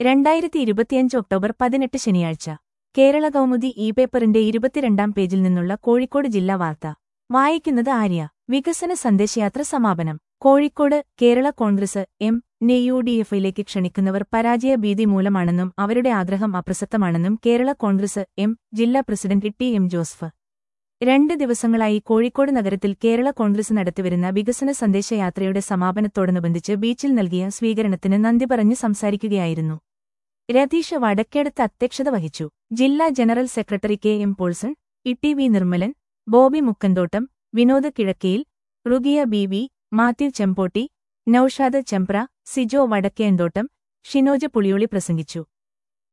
രണ്ടായിരത്തി ഇരുപത്തിയഞ്ച് ഒക്ടോബർ പതിനെട്ട് ശനിയാഴ്ച കേരള കൗമുദി ഇ പേപ്പറിന്റെ ഇരുപത്തിരണ്ടാം പേജിൽ നിന്നുള്ള കോഴിക്കോട് ജില്ലാ വാർത്ത വായിക്കുന്നത് ആര്യ വികസന സന്ദേശയാത്ര സമാപനം കോഴിക്കോട് കേരള കോൺഗ്രസ് എം നെ യു ഡി എഫിലേക്ക് ക്ഷണിക്കുന്നവർ പരാജയ ഭീതി മൂലമാണെന്നും അവരുടെ ആഗ്രഹം അപ്രസക്തമാണെന്നും കേരള കോൺഗ്രസ് എം ജില്ലാ പ്രസിഡന്റ് ടി എം ജോസഫ് രണ്ട് ദിവസങ്ങളായി കോഴിക്കോട് നഗരത്തിൽ കേരള കോൺഗ്രസ് നടത്തിവരുന്ന വികസന സന്ദേശയാത്രയുടെ സമാപനത്തോടനുബന്ധിച്ച് ബീച്ചിൽ നൽകിയ സ്വീകരണത്തിന് നന്ദി പറഞ്ഞ് സംസാരിക്കുകയായിരുന്നു രതീഷ് വടക്കേടത്ത് അധ്യക്ഷത വഹിച്ചു ജില്ലാ general secretary K M Paulson E V Nirmalan Bobby Mukkanthottam Vinod കിഴക്കയിൽ Rugiya B V Mathew Chempotti Noushad Chembra Sijo Vadakkenthottam Shinoj Puliyoli പ്രസംഗിച്ചു